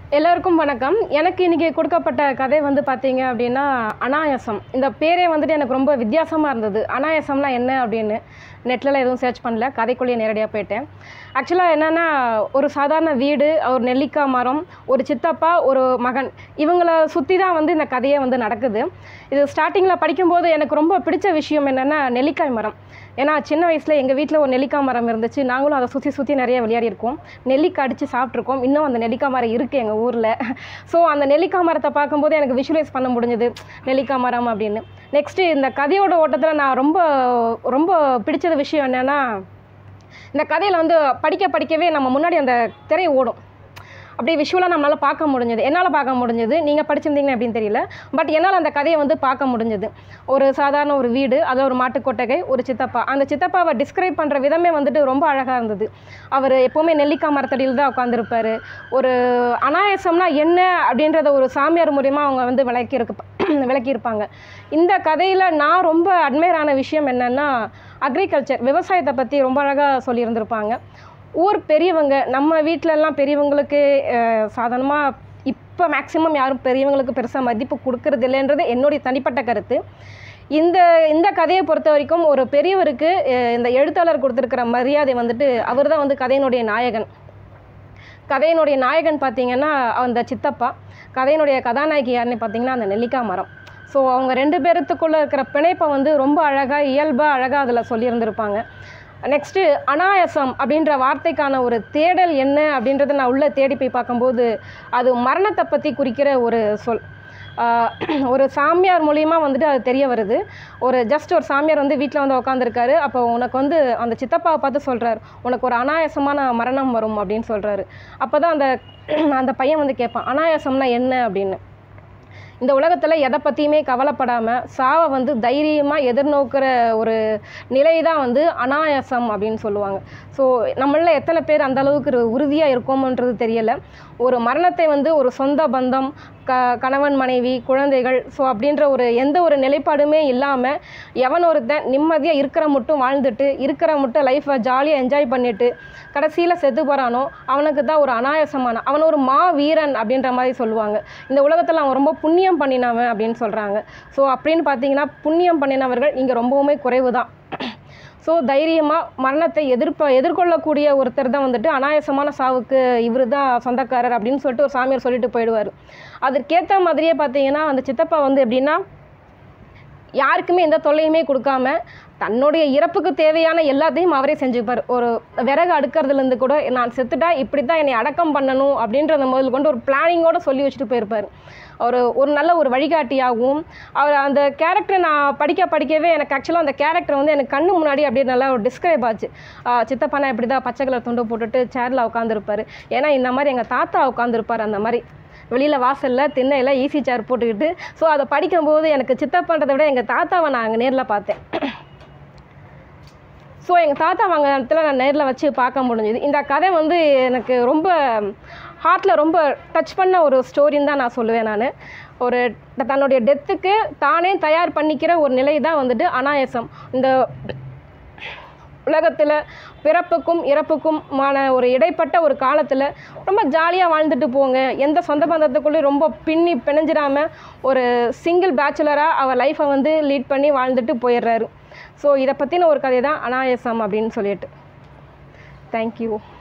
எல்லோருக்கும் வணக்கம் எனக்கு இன்றைக்கி கொடுக்கப்பட்ட கதை வந்து பார்த்தீங்க அப்படின்னா அனாயாசம் இந்த பேரே வந்துட்டு எனக்கு ரொம்ப வித்தியாசமாக இருந்தது அனாயாசம்னா என்ன அப்படின்னு நெட்லலாம் எதுவும் சர்ச் பண்ணல கதைக்குள்ளேயே நேரடியாக போயிட்டேன் ஆக்சுவலாக என்னென்னா ஒரு சாதாரண வீடு ஒரு நெல்லிக்காய் மரம் ஒரு சித்தப்பா ஒரு மகன் இவங்கள சுற்றி தான் வந்து இந்த கதையே வந்து நடக்குது இது ஸ்டார்டிங்கில் படிக்கும்போது எனக்கு ரொம்ப பிடிச்ச விஷயம் என்னென்னா நெல்லிக்காய் மரம் ஏன்னா சின்ன வயசில் எங்கள் வீட்டில் ஒரு நெல்லிக்காய் மரம் இருந்துச்சு நாங்களும் அதை சுற்றி சுற்றி நிறைய விளையாடி இருக்கோம் நெல்லிக்காய் அடித்து சாப்பிட்ருக்கோம் இன்னும் அந்த நெல்லிக்காய் மரம் இருக்குது எங்கள் ஊரில் ஸோ அந்த நெல்லிக்காய் மரத்தை பார்க்கும்போது எனக்கு விஷுவலைஸ் பண்ண முடிஞ்சது நெல்லிக்காய் மரம் அப்படின்னு நெக்ஸ்ட்டு இந்த கதையோட ஓட்டத்தில் நான் ரொம்ப ரொம்ப பிடிச்சது விஷயம் என்னென்னா இந்த கதையில் வந்து படிக்க படிக்கவே நம்ம முன்னாடி அந்த திரை ஓடும் அப்படியே விஷுவலாக நம்மளால் பார்க்க முடிஞ்சது என்னால் பார்க்க முடிஞ்சது நீங்கள் படிச்சிருந்தீங்க அப்படின்னு தெரியல பட் என்னால் அந்த கதையை வந்து பார்க்க முடிஞ்சது ஒரு சாதாரண ஒரு வீடு அதில் ஒரு மாட்டுக்கொட்டகை ஒரு சித்தப்பா அந்த சித்தப்பாவை டிஸ்கிரைப் பண்ணுற விதமே வந்துட்டு ரொம்ப அழகாக இருந்தது அவர் எப்போவுமே நெல்லிக்காய் மரத்தடியில் தான் உட்காந்துருப்பார் ஒரு அனாயசம்னா என்ன அப்படின்றத ஒரு சாமியார் மூலியமாக அவங்க வந்து விளக்கியிருக்கு விளக்கியிருப்பாங்க இந்த கதையில் நான் ரொம்ப அட்மையர் ஆன விஷயம் என்னென்னா அக்ரிகல்ச்சர் விவசாயத்தை பற்றி ரொம்ப அழகாக சொல்லியிருந்திருப்பாங்க ஊர் பெரியவங்க நம்ம வீட்டிலலாம் பெரியவங்களுக்கு சாதாரணமாக இப்போ மேக்ஸிமம் யாரும் பெரியவங்களுக்கு பெருசாக மதிப்பு கொடுக்கறது இல்லைன்றது என்னுடைய தனிப்பட்ட கருத்து இந்த இந்த கதையை பொறுத்த வரைக்கும் ஒரு பெரியவருக்கு அஹ், இந்த எழுத்தாளர் கொடுத்துருக்கிற மரியாதை வந்துட்டு அவர் தான் வந்து கதையினுடைய நாயகன் கதையினுடைய நாயகன் பார்த்தீங்கன்னா அந்த சித்தப்பா கதையினுடைய கதாநாயகி யாருன்னு பார்த்தீங்கன்னா அந்த நெல்லிக்காய் மரம் ஸோ அவங்க ரெண்டு பேர்த்துக்குள்ளே இருக்கிற பிணைப்பை வந்து ரொம்ப அழகாக இயல்பாக அழகாக அதில் சொல்லியிருந்திருப்பாங்க நெக்ஸ்ட்டு அனாயசம் அப்படின்ற வார்த்தைக்கான ஒரு தேடல் என்ன அப்படின்றத நான் உள்ளே தேடி போய் பார்க்கும்போது அது மரணத்தை பற்றி குறிக்கிற ஒரு சொல் ஆஹ் ஒரு சாமியார் மூலியமா வந்துட்டு அது தெரிய வருது ஒரு ஜஸ்ட் ஒரு சாமியார் வந்து வீட்டில் வந்து உட்காந்துருக்காரு அப்போ உனக்கு வந்து அந்த சித்தப்பாவை பார்த்து சொல்கிறார் உனக்கு ஒரு அனாயாசமான மரணம் வரும் அப்படின்னு சொல்கிறாரு அப்போ தான் அந்த அந்த பையன் வந்து கேட்பான் அனாயாசம்னா என்ன அப்படின்னு இந்த உலகத்தில் எதை பற்றியுமே கவலைப்படாமல் சாவை வந்து தைரியமாக எதிர்நோக்கிற ஒரு நிலை தான் வந்து அனாயாசம் அப்படின்னு சொல்லுவாங்க ஸோ நம்மள எத்தனை பேர் அந்த அளவுக்கு உறுதியாக இருக்கோமன்றது தெரியலை ஒரு மரணத்தை வந்து ஒரு சொந்த பந்தம் க கணவன் மனைவி குழந்தைகள் ஸோ அப்படின்ற ஒரு எந்த ஒரு நிலைப்பாடுமே இல்லாமல் எவன் ஒருத்தன் நிம்மதியாக இருக்கிற மட்டும் வாழ்ந்துட்டு இருக்கிற மட்டும் லைஃப்பை ஜாலியாக என்ஜாய் பண்ணிட்டு கடைசியில் செத்து போகிறானோ அவனுக்கு தான் ஒரு அனாயாசமான அவன் ஒரு மா வீரன் அப்படின்ற மாதிரி சொல்லுவாங்க இந்த உலகத்தில் அவன் ரொம்ப புண்ணியம் பண்ணினவன் அப்படின்னு சொல்கிறாங்க ஸோ அப்படின்னு பார்த்தீங்கன்னா புண்ணியம் பண்ணினவர்கள் இங்கே ரொம்பவுமே குறைவு தான் ஸோ தைரியமாக மரணத்தை எதிர்ப்ப எதிர்கொள்ளக்கூடிய ஒருத்தர் தான் வந்துட்டு அனாயாசமான சாவுக்கு இவர் தான் சொந்தக்காரர் அப்படின்னு சொல்லிட்டு ஒரு சாமியார் சொல்லிட்டு போயிடுவார் அதற்கேற்ற மாதிரியே பார்த்தீங்கன்னா அந்த சித்தப்பா வந்து எப்படின்னா யாருக்குமே எந்த தொல்லையுமே கொடுக்காம தன்னுடைய இறப்புக்கு தேவையான எல்லாத்தையும் அவரே செஞ்சுப்பார் ஒரு விறகு அடுக்கிறதுலேருந்து கூட நான் செத்துட்டா இப்படி தான் என்னை அடக்கம் பண்ணணும் அப்படின்றத முதல் கொண்டு ஒரு பிளானிங்கோடு சொல்லி வச்சுட்டு போயிருப்பார் ஒரு ஒரு நல்ல ஒரு வழிகாட்டியாகவும் அவர் அந்த கேரக்டரை நான் படிக்க படிக்கவே எனக்கு ஆக்சுவலாக அந்த கேரக்டர் வந்து எனக்கு கண்ணு முன்னாடி அப்படியே நல்லா ஒரு டிஸ்கிரைப் ஆச்சு ஆஹ் சித்தப்பானா இப்படி தான் பச்சை கலர் துண்டு போட்டுட்டு சேரில் உட்காந்துருப்பார் ஏன்னா இந்த மாதிரி எங்கள் தாத்தா உட்காந்துருப்பார் அந்த மாதிரி வெளியில் வாசலில் திண்ணையில் ஈஸி சேர் போட்டுக்கிட்டு ஸோ அதை படிக்கும்போது எனக்கு சித்தப்பான்றதை விட எங்கள் தாத்தாவை நான் அங்கே நேரில் பார்த்தேன் ஸோ எங்கள் தாத்தா வாங்க இடத்துல நான் நேரில் வச்சு பார்க்க முடிஞ்சுது இந்த கதை வந்து எனக்கு ரொம்ப ஹார்ட்டில் ரொம்ப டச் பண்ண ஒரு ஸ்டோரின்னு தான் நான் சொல்லுவேன் நான் ஒரு தன்னுடைய டெத்துக்கு தானே தயார் பண்ணிக்கிற ஒரு நிலை தான் வந்துட்டு அனாயசம் இந்த உலகத்தில் பிறப்புக்கும் இறப்புக்குமான ஒரு இடைப்பட்ட ஒரு காலத்தில் ரொம்ப ஜாலியாக வாழ்ந்துட்டு போங்க எந்த சொந்த பந்தத்துக்குள்ளேயும் ரொம்ப பின்னி பிணைஞ்சிடாம ஒரு சிங்கிள் பேச்சுலராக அவர் லைஃப்பை வந்து லீட் பண்ணி வாழ்ந்துட்டு போயிடுறாரு ஸோ இதை பற்றின ஒரு கதை தான் அனாயசம் அப்படின்னு சொல்லிட்டு தேங்க்யூ